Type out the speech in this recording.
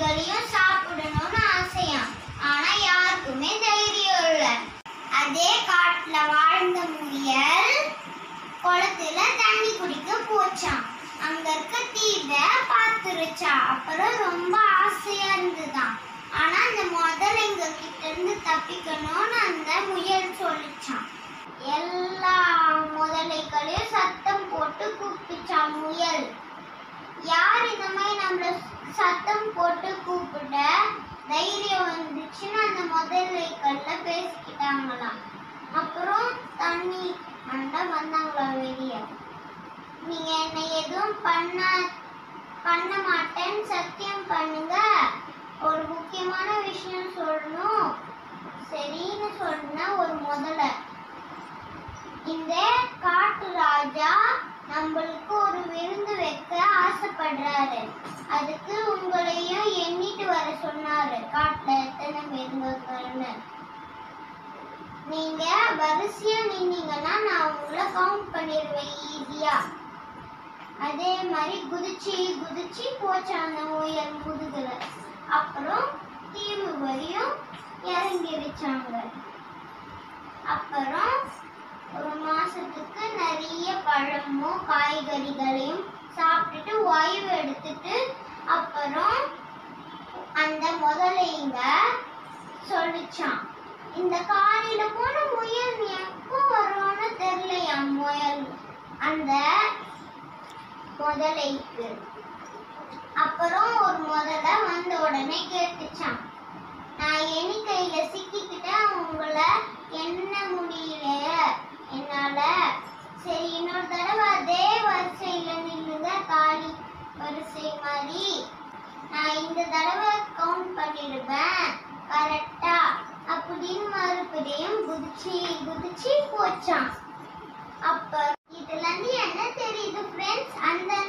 காய்கறிகளையும் சாப்பிடணும்னு ஆசையாம் ஆனா யாருக்குமே தைரியம் இல்ல அதே காட்டுல வாழ்ந்த முயல் குளத்துல தண்ணி குடிக்க போச்சாம் அங்க இருக்க தீவை பார்த்துருச்சா அப்புறம் ரொம்ப ஆசையா இருந்துதான் ஆனா அந்த முதலைங்க கிட்ட இருந்து தப்பிக்கணும்னு அந்த முயல் சொல்லிச்சான் எல்லா முதலைகளையும் சத்தம் போட்டு கூப்பிட்டுச்சான் முயல் யார் இந்த மாதிரி நம்மள சத்தம் போட்டு கூப்பிட தைரியம் வந்துச்சுன்னு அந்த முதலைகள்ல பேசிக்கிட்டாங்களாம் அப்புறம் தண்ணி அண்டா வந்தாங்களா வெளியே நீங்க என்னை எதுவும் பண்ண பண்ண மாட்டேன்னு சத்தியம் பண்ணுங்க ஒரு முக்கியமான விஷயம் சொல்லணும் சரின்னு சொன்ன ஒரு முதல்ல இந்த காட்டு ராஜா நம்மளுக்கு ஒரு விருந்து வைக்க ஆசைப்படுறாரு அதுக்கு உங்களையும் எண்ணிட்டு வர சொன்னாரு காட்டுல எத்தனை மிருகங்கள்னு நீங்க வரிசையா நின்னீங்கன்னா நான் உங்களை கவுண்ட் பண்ணிடுவேன் ஈஸியா அதே மாதிரி குதிச்சு குதிச்சு போச்சு அந்த முயல் முதுகுல அப்புறம் தீவு வரையும் இறங்கி வச்சாங்க அப்புறம் ஒரு மாசத்துக்கு நிறைய பழமும் காய்கறிகளையும் சாப்பிட்டுட்டு ஓய்வு எடுத்துட்டு அப்புறம் அந்த முதலைங்க சொல்லிச்சான் இந்த காலையில போன முயல் எப்போ வரும்னு தெரியலையா முயல் அந்த முதலைக்கு அப்புறம் ஒரு முதல்ல வந்த உடனே கேட்டுச்சான் நான் எண்ணிக்கையில சிக்கிக்கிட்டேன் உங்களை என்ன முடியல என்னால சரி இன்னொரு தடவை அதே வரிசையில நில்லுங்க காலி வரிசை மாதிரி நான் இந்த தடவை கவுண்ட் பண்ணிடுவேன் கரெக்டா அப்படின்னு மறுபடியும் குதிச்சு குதிச்சு போச்சான் அப்ப இதுல இருந்து என்ன தெரியுது ஃப்ரெண்ட்ஸ் அந்த